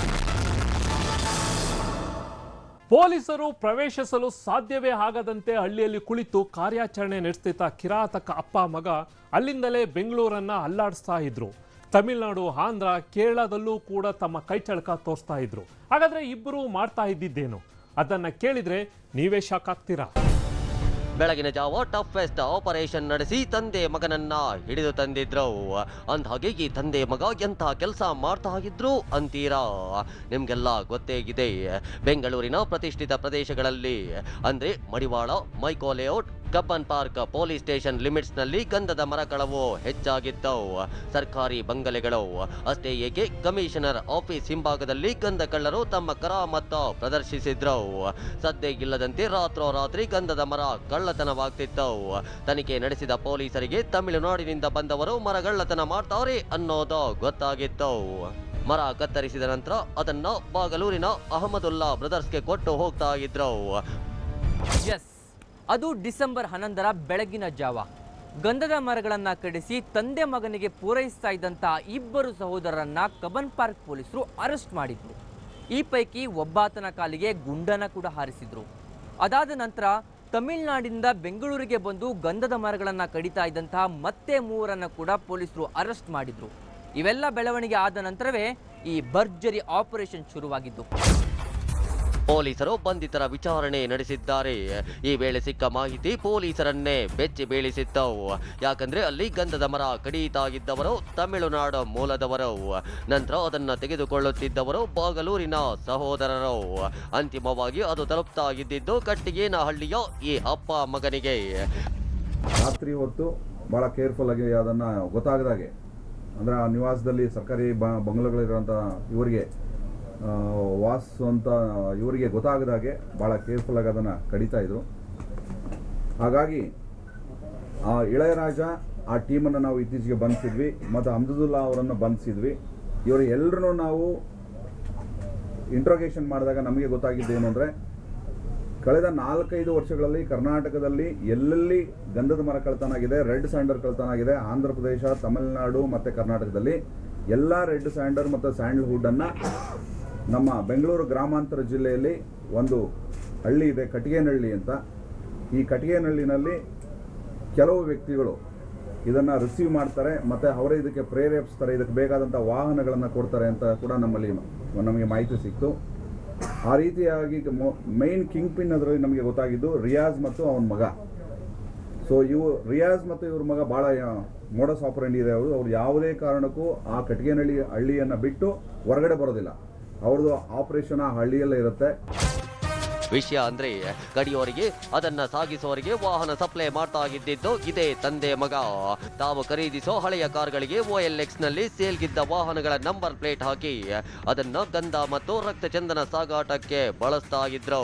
ಪೊಲೀಸರು ಪ್ರವೇಶಿಸಲು ಸಾಧ್ಯವೇ ಆಗದಂತೆ ಹಳ್ಳಿಯಲ್ಲಿ ಕುಳಿತು ಕಾರ್ಯಾಚರಣೆ ನಡೆಸ್ತಿದ್ದ ಕಿರಾತಕ ಅಪ್ಪ ಮಗ ಅಲ್ಲಿಂದಲೇ ಬೆಂಗಳೂರನ್ನ ಅಲ್ಲಾಡಿಸ್ತಾ ಇದ್ರು ತಮಿಳುನಾಡು ಆಂಧ್ರ ಕೇರಳದಲ್ಲೂ ಕೂಡ ತಮ್ಮ ಕೈಚಳಕ ತೋರಿಸ್ತಾ ಇದ್ರು ಹಾಗಾದ್ರೆ ಇಬ್ಬರು ಮಾಡ್ತಾ ಇದ್ದಿದ್ದೇನು ಅದನ್ನ ಕೇಳಿದ್ರೆ ನೀವೇ ಶಾಕ್ ಆಗ್ತೀರಾ ಬೆಳಗಿನ ಜಾವ ಟಫೆಸ್ಟ್ ಆಪರೇಷನ್ ನಡೆಸಿ ತಂದೆ ಮಗನನ್ನ ಹಿಡಿದು ತಂದಿದ್ರು ಅಂದ್ಹಾಗೆ ಈ ತಂದೆ ಮಗ ಎಂಥ ಕೆಲಸ ಮಾಡ್ತಾ ಇದ್ರು ಅಂತೀರಾ ನಿಮ್ಗೆಲ್ಲ ಗೊತ್ತೇ ಇದೆ ಬೆಂಗಳೂರಿನ ಪ್ರತಿಷ್ಠಿತ ಪ್ರದೇಶಗಳಲ್ಲಿ ಅಂದ್ರೆ Madiwala Mico layout Cubbon park police station limits ನಲ್ಲಿ ಗಂಧದ ಮರ ಕಳವು ಹೆಚ್ಚಾಗಿದ್ದವು ಸರ್ಕಾರಿ ಬಂಗಲೆಗಳು ಅಷ್ಟೇ ಏಕೆ ಕಮಿಷನರ್ ಆಫೀಸ್ ಹಿಂಭಾಗದಲ್ಲಿ ಗಂಧ ಕಳ್ಳರು ತಮ್ಮ ಕರಾಮತ್ತ ಪ್ರದರ್ಶಿಸಿದ್ರು ಸದ್ದೆ ಇಲ್ಲದಂತೆ ರಾತ್ರೋರಾತ್ರಿ ಗಂಧದ ಮರ ಕಳ್ಳತನವಾಗ್ತಿದ್ದವು ತನಿಖೆ ನಡೆಸಿದ ಪೊಲೀಸರಿಗೆ ತಮಿಳುನಾಡಿನಿಂದ ಬಂದವರು ಮರಗಳ್ಳತನ ಮಾಡ್ತಾರೆ ಅನ್ನೋದು ಗೊತ್ತಾಗಿತ್ತು ಮರ ಕತ್ತರಿಸಿದ ನಂತರ ಅದನ್ನ ಬಾಗಲೂರಿನ ಅಹಮದುಲ್ಲಾ ಬ್ರದರ್ಸ್ಗೆ ಕೊಟ್ಟು ಹೋಗ್ತಾ ಇದ್ರು ಎಸ್ ಅದು ಡಿಸೆಂಬರ್ ಹನ್ನೊಂದರ ಬೆಳಗಿನ ಜಾವ ಗಂಧದ ಮರಗಳನ್ನ ಕಡಿಸಿ ತಂದೆ ಮಗನಿಗೆ ಪೂರೈಸ್ತಾ ಇದ್ದಂಥ ಇಬ್ಬರು ಸಹೋದರರನ್ನ ಕಬನ್ ಪಾರ್ಕ್ ಪೊಲೀಸರು ಅರೆಸ್ಟ್ ಮಾಡಿದ್ರು ಈ ಪೈಕಿ ಒಬ್ಬಾತನ ಕಾಲಿಗೆ ಗುಂಡನ ಕೂಡ ಹಾರಿಸಿದ್ರು ಅದಾದ ನಂತರ ತಮಿಳುನಾಡಿನಿಂದ ಬೆಂಗಳೂರಿಗೆ ಬಂದು ಗಂಧದ ಮರಗಳನ್ನ ಕಡಿತಾ ಇದ್ದಂತಹ ಮತ್ತೆ ಮೂವರನ್ನ ಕೂಡ ಪೊಲೀಸರು ಅರೆಸ್ಟ್ ಮಾಡಿದ್ರು ಇವೆಲ್ಲ ಬೆಳವಣಿಗೆ ಆದ ನಂತರವೇ ಈ ಭರ್ಜರಿ ಆಪರೇಷನ್ ಶುರುವಾಗಿದ್ದು ಪೊಲೀಸರು ಬಂಧಿತರ ವಿಚಾರಣೆ ನಡೆಸಿದ್ದಾರೆ ಈ ವೇಳೆ ಸಿಕ್ಕ ಮಾಹಿತಿ ಪೊಲೀಸರನ್ನೇ ಬೆಚ್ಚಿ ಬೀಳಿಸಿತ್ತು ಯಾಕಂದ್ರೆ ಅಲ್ಲಿ ಗಂಧದ ಮರ ಕಡಿಯುತ್ತಾ ಇದ್ದವರು ತಮಿಳುನಾಡು ಮೂಲದವರು ನಂತರ ಅದನ್ನ ತೆಗೆದುಕೊಳ್ಳುತ್ತಿದ್ದವರು ಬಾಗಲೂರಿನ ಸಹೋದರರು ಅಂತಿಮವಾಗಿ ಅದು ತಲುಪ್ತಾ ಇದ್ದಿದ್ದು ಕಟ್ಟಿಗೇನ ಹಳ್ಳಿಯ ಈ ಅಪ್ಪ ಮಗನಿಗೆ ರಾತ್ರಿ ಹೊತ್ತು ಭಾಳ ಕೇರ್ಫುಲ್ ಆಗಿ ಅದನ್ನು ಗೊತ್ತಾಗದಾಗೆ ಅಂದರೆ ಆ ನಿವಾಸದಲ್ಲಿ ಸರ್ಕಾರಿ ಬ ಬಂಗ್ಲೆಗಳಿರೋಂಥ ಇವರಿಗೆ ಆ, ವಾಸಿಸುವಂಥ ಇವರಿಗೆ ಗೊತ್ತಾಗದಾಗೆ ಭಾಳ ಕೇರ್ಫುಲ್ ಆಗಿ ಅದನ್ನು ಕಡಿತಾ ಇದ್ರು ಹಾಗಾಗಿ ಆ ಇಳಯರಾಜ ಆ ಟೀಮನ್ನು ನಾವು ಇತ್ತೀಚೆಗೆ ಬಂಧಿಸಿದ್ವಿ ಮತ್ತು ಅಮ್ಜದುಲ್ಲಾ ಅವರನ್ನು ಬಂಧಿಸಿದ್ವಿ ಇವರು ಎಲ್ಲರೂ ನಾವು ಇಂಟ್ರೋಗೇಷನ್ ಮಾಡಿದಾಗ ನಮಗೆ ಗೊತ್ತಾಗಿದ್ದು ಏನು ಅಂದರೆ ಕಳೆದ ನಾಲ್ಕೈದು ವರ್ಷಗಳಲ್ಲಿ ಕರ್ನಾಟಕದಲ್ಲಿ ಎಲ್ಲೆಲ್ಲಿ ಗಂಧದ ಮರ ಕಳ್ತನ ಆಗಿದೆ ರೆಡ್ ಸ್ಯಾಂಡರ್ ಕಳ್ತನ ಆಗಿದೆ ಆಂಧ್ರ ಪ್ರದೇಶ ತಮಿಳುನಾಡು ಮತ್ತು ಕರ್ನಾಟಕದಲ್ಲಿ ಎಲ್ಲ ರೆಡ್ ಸ್ಯಾಂಡರ್ ಮತ್ತು ಸ್ಯಾಂಡಲ್ವುಡ್ಡನ್ನು ನಮ್ಮ ಬೆಂಗಳೂರು ಗ್ರಾಮಾಂತರ ಜಿಲ್ಲೆಯಲ್ಲಿ ಒಂದು ಹಳ್ಳಿ ಇದೆ ಕಟಿಗೇನಹಳ್ಳಿ ಅಂತ ಈ ಕಟಿಗೇನಹಳ್ಳಿನಲ್ಲಿ ಕೆಲವು ವ್ಯಕ್ತಿಗಳು ಇದನ್ನು ರಿಸೀವ್ ಮಾಡ್ತಾರೆ ಮತ್ತು ಅವರೇ ಇದಕ್ಕೆ ಪ್ರೇರೇಪಿಸ್ತಾರೆ ಇದಕ್ಕೆ ಬೇಕಾದಂಥ ವಾಹನಗಳನ್ನು ಕೊಡ್ತಾರೆ ಅಂತ ಕೂಡ ನಮ್ಮಲ್ಲಿ ನಮಗೆ ಮಾಹಿತಿ ಸಿಕ್ತು ಆ ರೀತಿಯಾಗಿ ಮೈನ್ ಕಿಂಗ್ ಪಿನ್ ಅದರಲ್ಲಿ ನಮಗೆ ಗೊತ್ತಾಗಿದ್ದು ರಿಯಾಜ್ ಮತ್ತು ಅವನ ಮಗ ಸೊ ಇವು ರಿಯಾಜ್ ಮತ್ತು ಇವ್ರ ಮಗ ಭಾಳ ಮೋಡಸ್ ಆಪರೇಂಡ್ ಇದೆ ಅವರು ಅವ್ರು ಯಾವುದೇ ಕಾರಣಕ್ಕೂ ಆ ಕಟ್ಟಿಗೆನಹಳ್ಳಿ ಹಳ್ಳಿಯನ್ನು ಬಿಟ್ಟು ಹೊರಗಡೆ ಬರೋದಿಲ್ಲ ಅವ್ರದ್ದು ಆಪರೇಷನ್ ಆ ಹಳ್ಳಿಯಲ್ಲೇ ಇರುತ್ತೆ ವಿಷಯ ಅಂದ್ರೆ ಕಡಿಯೋರಿಗೆ ಅದನ್ನ ಸಾಗಿಸೋರಿಗೆ ವಾಹನ ಸಪ್ಲೈ ಮಾಡ್ತಾ ಇದ್ದಿದ್ದು ಇದೇ ತಂದೆ ಮಗ ತಾವು ಖರೀದಿಸೋ ಹಳೆಯ ಕಾರ್ಗಳಿಗೆ ಎಕ್ಸ್ ನಲ್ಲಿ ಸೇಲ್ಗಿದ್ದ ವಾಹನಗಳ ನಂಬರ್ ಪ್ಲೇಟ್ ಹಾಕಿ ಅದನ್ನ ಗಂಧ ಮತ್ತು ರಕ್ತಚಂದನ ಸಾಗಾಟಕ್ಕೆ ಬಳಸ್ತಾ ಇದ್ರು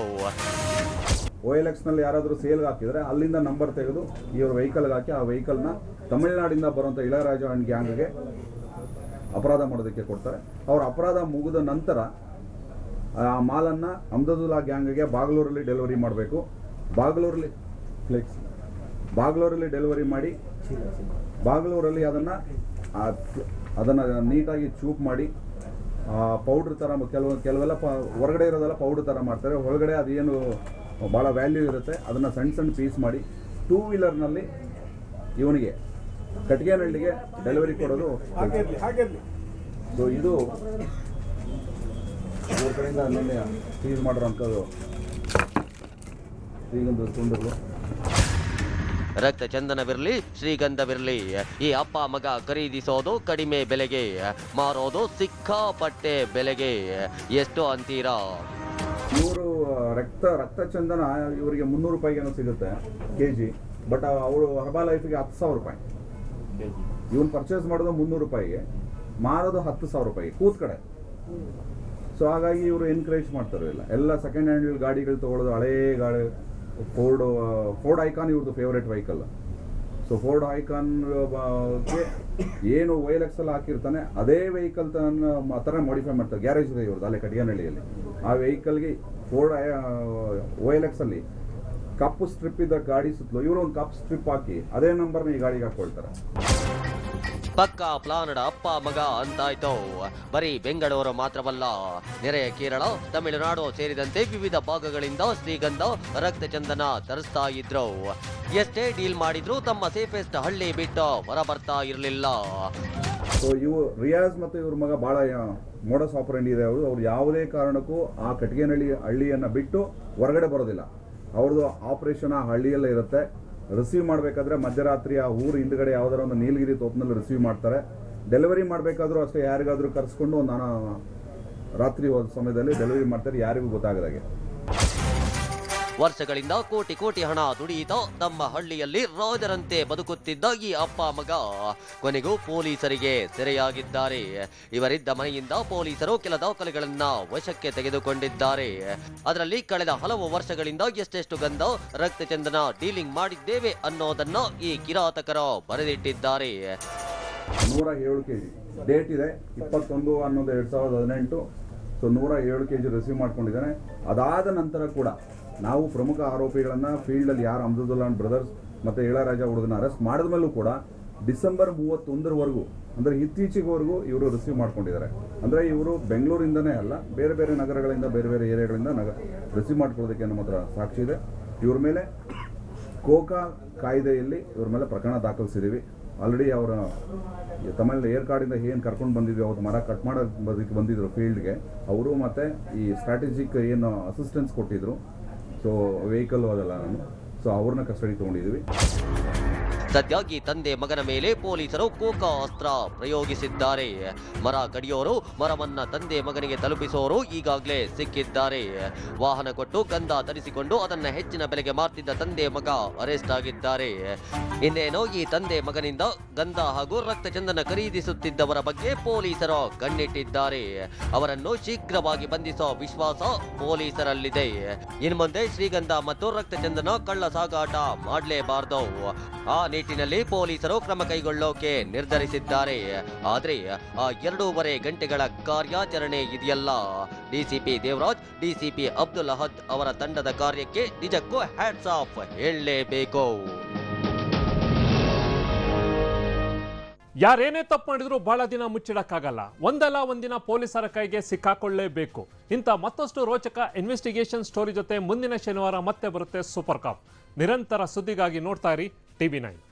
ಓ ಎಲ್ ಎಕ್ಸ್ನಲ್ಲಿ ಯಾರಾದರೂ ಸೇಲ್ಗೆ ಹಾಕಿದರೆ ಅಲ್ಲಿಂದ ನಂಬರ್ ತೆಗೆದು ಇವ್ರ ವೆಹಿಕಲ್ಗೆ ಹಾಕಿ ಆ ವೆಹಿಕಲ್ನ ತಮಿಳುನಾಡಿಂದ ಬರುವಂಥ ಇಳಯರಾಜ ಅಂಡ್ ಗ್ಯಾಂಗ್ಗೆ ಅಪರಾಧ ಮಾಡೋದಕ್ಕೆ ಕೊಡ್ತಾರೆ ಅವ್ರ ಅಪರಾಧ ಮುಗಿದ ನಂತರ ಆ ಮಾಲನ್ನು ಅಮ್ದದುಲ್ಲಾ ಗ್ಯಾಂಗ್ಗೆ ಬಾಗ್ಲೂರಲ್ಲಿ ಡೆಲಿವರಿ ಮಾಡಬೇಕು ಬಾಗ್ಲೂರಲ್ಲಿ ಫ್ಲೆಕ್ಸ್ ಬಾಗ್ಲೂರಲ್ಲಿ ಡೆಲಿವರಿ ಮಾಡಿ ಬಾಗ್ಲೂರಲ್ಲಿ ಅದನ್ನು ಅದನ್ನು ನೀಟಾಗಿ ಚೂಪ್ ಮಾಡಿ ಪೌಡ್ರ್ ಥರ ಕೆಲವು ಕೆಲವೆಲ್ಲ ಪ ಹೊರಗಡೆ ಇರೋದೆಲ್ಲ ಪೌಡ್ರ್ ಥರ ಮಾಡ್ತಾರೆ ಒಳಗಡೆ ಅದೇನು ಭಾಳ ವ್ಯಾಲ್ಯೂ ಇರುತ್ತೆ ಅದನ್ನು ಸಣ್ಣ ಸಣ್ಣ ಪೀಸ್ ಮಾಡಿ ಟೂ ವೀಲರ್ನಲ್ಲಿ ಇವನಿಗೆ ಕಟ್ಗೆನಹಳ್ಳಿಗೆ ಡೆಲಿವರಿ ಕೊಡೋದು ಸೊ ಇದು ಇವ್ರ ಕಡೆಯಿಂದ ನಿನ್ನೆ ಸೀಸ್ ಮಾಡಿರೋಂಥದ್ದು ಈಗೊಂದು ತುಂಡುಗಳು ರಕ್ತಚಂದನವಿರ್ಲಿ ಶ್ರೀಗಂಧವಿರ್ಲಿ ಈ ಅಪ್ಪ ಮಗ ಖರೀದಿಸೋದು ಕಡಿಮೆ ಬೆಲೆಗೆ ಮಾರೋದು ಸಿಕ್ಕಾಪಟ್ಟೆ ಬೆಲೆಗೆ ಎಷ್ಟು ಅಂತೀರಾ ಇವರು ರಕ್ತ ರಕ್ತಚಂದನ ಇವರಿಗೆ ಮುನ್ನೂರು ರೂಪಾಯಿಗೇನೋ ಸಿಗುತ್ತೆ ಕೆ ಜಿ ಬಟ್ ಅವರು ಹರ್ಬಾ ಲೈಫಿಗೆ ಹತ್ತು ಸಾವಿರ ರೂಪಾಯಿ ಇವನ್ ಪರ್ಚೇಸ್ ಮಾಡೋದು ಮುನ್ನೂರು ರೂಪಾಯಿಗೆ ಮಾರೋದು ಹತ್ತು ಸಾವಿರ ರೂಪಾಯಿ ಕೂತ್ ಕಡೆ ಸೊ ಹಾಗಾಗಿ ಇವರು ಎನ್ಕರೇಜ್ ಮಾಡ್ತಾರೆ ಇಲ್ಲ ಎಲ್ಲ ಸೆಕೆಂಡ್ ಹ್ಯಾಂಡ್ ಗಾಡಿಗಳು ತಗೊಳ್ಳೋದು ಹಳೇ ಗಾಡಿ ಫೋರ್ಡ್ ಫೋರ್ಡ್ ಐಕಾನ್ ಇವ್ರದ್ದು favourite vehicle so Ford Icon ಗೆ ಏನು ವೈಲಕ್ಸ್ ಅಲ್ಲಿ ಹಾಕಿರ್ತಾನೆ ಅದೇ ವೆಹಿಕಲ್ ತನ್ನ ಥರ ಮಾಡಿಫೈ ಮಾಡ್ತಾರೆ ಗ್ಯಾರೇಜ್ ಇದೆ ಇವ್ರದ್ದು ಅಲ್ಲೇ ಕಟಿಗನಹಳ್ಳಿಯಲ್ಲಿ ಆ ವೆಹಿಕಲ್ಗೆ ಫೋರ್ಡ್ ವೈಲಕ್ಸ್ ಅಲ್ಲಿ ಕಪ್ಪು ಸ್ಟ್ರಿಪ್ ಇದ್ದ ಗಾಡಿ ಸುತ್ತಲೂ ಇವರು ಒಂದು ಕಪ್ ಸ್ಟ್ರಿಪ್ ಹಾಕಿ ಅದೇ ನಂಬರ್ನ ಈ ಗಾಡಿಗೆ ಹಾಕೊಳ್ತಾರೆ ಪಕ್ಕಾ ಪ್ಲಾನಡ ಅಪ್ಪ ಮಗ ಅಂತಾಯ್ತು ಬರೀ ಬೆಂಗಳೂರು ಮಾತ್ರವಲ್ಲ ನೆರೆಯ ಕೇರಳ ತಮಿಳುನಾಡು ಸೇರಿದಂತೆ ವಿವಿಧ ಭಾಗಗಳಿಂದ ಶ್ರೀಗಂಧ ರಕ್ತಚಂದನ ತರಿಸ್ತಾ ಇದ್ರು ಎಷ್ಟೇ ಡೀಲ್ ಮಾಡಿದ್ರು ತಮ್ಮ ಸೇಫೆಸ್ಟ್ ಹಳ್ಳಿ ಬಿಟ್ಟು ಹೊರ ಬರ್ತಾ ಇರಲಿಲ್ಲ ಸೊ ಇವು ರಿಯಾಜ್ ಮತ್ತು ಇವ್ರ ಮಗ ಭಾಳ ಮೋಡಸ್ ಆಪರೆಂಡ್ ಇದೆ ಅವರು ಅವ್ರು ಯಾವುದೇ ಕಾರಣಕ್ಕೂ ಆ ಕಟ್ಟಿಗೆನಹಳ್ಳಿ ಹಳ್ಳಿಯನ್ನು ಬಿಟ್ಟು ಹೊರಗಡೆ ಬರೋದಿಲ್ಲ ಅವ್ರದ್ದು ಆಪರೇಷನ್ ಆ ಹಳ್ಳಿಯಲ್ಲೇ ಇರುತ್ತೆ ರಿಸೀವ್ ಮಾಡಬೇಕಾದ್ರೆ ಮಧ್ಯರಾತ್ರಿ ಆ ಊರು ಹಿಂದ್ಗಡೆ ಯಾವ್ದಾರ ಒಂದು ನೀಲಗಿರಿ ತೋಪ್ನಲ್ಲಿ ರಿಸೀವ್ ಮಾಡ್ತಾರೆ ಡೆಲಿವರಿ ಮಾಡಬೇಕಾದ್ರೂ ಅಷ್ಟೇ ಯಾರಿಗಾದ್ರೂ ಕರೆಸ್ಕೊಂಡು ನಾನು ರಾತ್ರಿ ಹೋದ ಸಮಯದಲ್ಲಿ ಡೆಲಿವರಿ ಮಾಡ್ತಾರೆ ಯಾರಿಗೂ ಗೊತ್ತಾಗದಾಗೆ ವರ್ಷಗಳಿಂದ ಕೋಟಿ ಕೋಟಿ ಹಣ ದುಡಿಯಿತ ತಮ್ಮ ಹಳ್ಳಿಯಲ್ಲಿ ರಾಜರಂತೆ ಬದುಕುತ್ತಿದ್ದ ಈ ಅಪ್ಪ ಮಗ ಕೊನೆಗೂ ಪೊಲೀಸರಿಗೆ ಸೆರೆಯಾಗಿದ್ದಾರೆ ಇವರಿದ್ದ ಮನೆಯಿಂದ ಪೊಲೀಸರು ಕೆಲ ದಾಖಲೆಗಳನ್ನ ವಶಕ್ಕೆ ತೆಗೆದುಕೊಂಡಿದ್ದಾರೆ ಅದರಲ್ಲಿ ಕಳೆದ ಹಲವು ವರ್ಷಗಳಿಂದ ಎಷ್ಟೆಷ್ಟು ಗಂಧ ರಕ್ತಚಂದನ ಡೀಲಿಂಗ್ ಮಾಡಿದ್ದೇವೆ ಅನ್ನೋದನ್ನ ಈ ಕಿರಾತಕರು ಬರೆದಿಟ್ಟಿದ್ದಾರೆ ನೂರ ಏಳು ಕೆ ಜಿ ಡೇಟ್ ಇದೆ ಇಪ್ಪತ್ತೊಂದು ಹನ್ನೊಂದು ಎರಡು ಸಾವಿರದ ಹದಿನೆಂಟು ಸೊ ನೂರ ಏಳು ಕೆ ಜಿ ರಿಸೀವ್ ಮಾಡ್ಕೊಂಡಿದ್ದಾನೆ ಅದಾದ ನಂತರ ಕೂಡ ನಾವು ಪ್ರಮುಖ ಆರೋಪಿಗಳನ್ನು ಫೀಲ್ಡಲ್ಲಿ ಯಾರು ಅಮ್ಜದುಲ್ಲಾ ಬ್ರದರ್ಸ್ ಮತ್ತು ಇಳರಾಜ ಹುಡುಗನ ಅರೆಸ್ಟ್ ಮಾಡಿದ ಮೇಲೂ ಕೂಡ ಡಿಸೆಂಬರ್ ಮೂವತ್ತೊಂದರವರೆಗೂ ಅಂದರೆ ಇತ್ತೀಚೆಗವರೆಗೂ ಇವರು ರಿಸೀವ್ ಮಾಡ್ಕೊಂಡಿದ್ದಾರೆ ಅಂದರೆ ಇವರು ಬೆಂಗಳೂರಿಂದನೇ ಅಲ್ಲ ಬೇರೆ ಬೇರೆ ನಗರಗಳಿಂದ ಬೇರೆ ಬೇರೆ ಏರಿಯಾಗಳಿಂದ ನಗ ರಿಸೀವ್ ಮಾಡ್ಕೊಳ್ಳೋದಕ್ಕೆ ನಮ್ಮ ಹತ್ರ ಸಾಕ್ಷಿ ಇದೆ ಇವ್ರ ಮೇಲೆ ಕೋಕಾ ಕಾಯ್ದೆಯಲ್ಲಿ ಇವ್ರ ಮೇಲೆ ಪ್ರಕರಣ ದಾಖಲಿಸಿದ್ದೀವಿ ಆಲ್ರೆಡಿ ಅವರ ತಮಿಳು ಏರ್ ಕಾರ್ಡಿಂದ ಏನು ಕರ್ಕೊಂಡು ಬಂದಿದ್ವಿ ಅವತ್ತು ಮರ ಕಟ್ ಮಾಡೋದಕ್ಕೆ ಬಂದಿದ್ರು ಫೀಲ್ಡ್ಗೆ ಅವರು ಮತ್ತು ಈ ಸ್ಟ್ರಾಟಜಿಕ್ ಏನು ಅಸಿಸ್ಟೆನ್ಸ್ ಕೊಟ್ಟಿದ್ರು ಸೊ ವೆಹಿಕಲ್ ಅದೆಲ್ಲ ನಾನು ಸೊ ಅವ್ರನ್ನ ಕಸ್ಟಡಿ ತೊಗೊಂಡಿದ್ದೀವಿ ಸದ್ಯ ಈ ತಂದೆ ಮಗನ ಮೇಲೆ ಪೊಲೀಸರು ಕೋಕಾ ಅಸ್ತ್ರ ಪ್ರಯೋಗಿಸಿದ್ದಾರೆ ಮರ ಕಡಿಯೋರು ಮರವನ್ನ ತಂದೆ ಮಗನಿಗೆ ತಲುಪಿಸೋರು ಈಗಾಗಲೇ ಸಿಕ್ಕಿದ್ದಾರೆ ವಾಹನ ಕೊಟ್ಟು ಗಂಧ ತರಿಸಿಕೊಂಡು ಅದನ್ನ ಹೆಚ್ಚಿನ ಬೆಲೆಗೆ ಮಾರ್ತಿದ್ದ ತಂದೆ ಮಗ ಅರೆಸ್ಟ್ ಆಗಿದ್ದಾರೆ ಇನ್ನೇನೋ ಈ ತಂದೆ ಮಗನಿಂದ ಗಂಧ ಹಾಗೂ ರಕ್ತಚಂದನ ಖರೀದಿಸುತ್ತಿದ್ದವರ ಬಗ್ಗೆ ಪೊಲೀಸರು ಕಣ್ಣಿಟ್ಟಿದ್ದಾರೆ ಅವರನ್ನು ಶೀಘ್ರವಾಗಿ ಬಂಧಿಸೋ ವಿಶ್ವಾಸ ಪೊಲೀಸರಲ್ಲಿದೆ ಇನ್ನು ಮುಂದೆ ಶ್ರೀಗಂಧ ಮತ್ತು ರಕ್ತಚಂದನ ಕಳ್ಳ ಸಾಗಾಟ ಮಾಡಲೇಬಾರದು ಆ ನಿಟ್ಟಿನಲ್ಲಿ ಪೊಲೀಸರು ಕ್ರಮ ಕೈಗೊಳ್ಳೋಕೆ ನಿರ್ಧರಿಸಿದ್ದಾರೆ ಆದ್ರೆ ಆ ಎರಡೂವರೆ ಗಂಟೆಗಳ ಕಾರ್ಯಾಚರಣೆ ಇದೆಯಲ್ಲ ಡಿಸಿಪಿ ದೇವರಾಜ್ ಡಿಸಿಪಿ ಅಬ್ದುಲ್ ಅಹದ್ ಅವರ ತಂಡದ ಕಾರ್ಯಕ್ಕೆ ನಿಜಕ್ಕೂ ಹ್ಯಾಟ್ಸ್ ಆಫ್ ಹೇಳಲೇಬೇಕು ಯಾರೇನೇ ತಪ್ಪು ಮಾಡಿದ್ರು ಬಹಳ ದಿನ ಮುಚ್ಚಿಡಕ್ಕಾಗಲ್ಲ ಒಂದಲ್ಲ ಒಂದಿನ ಪೊಲೀಸರ ಕೈಗೆ ಸಿಕ್ಕಾಕೊಳ್ಳೇಬೇಕು ಇಂಥ ಮತ್ತಷ್ಟು ರೋಚಕ ಇನ್ವೆಸ್ಟಿಗೇಷನ್ ಸ್ಟೋರಿ ಜೊತೆ ಮುಂದಿನ ಶನಿವಾರ ಮತ್ತೆ ಬರುತ್ತೆ ಸೂಪರ್ ಕಾಪ್ ನಿರಂತರ ಸುದ್ದಿಗಾಗಿ ನೋಡ್ತಾ ಇರಿ ಟಿವಿ ನೈನ್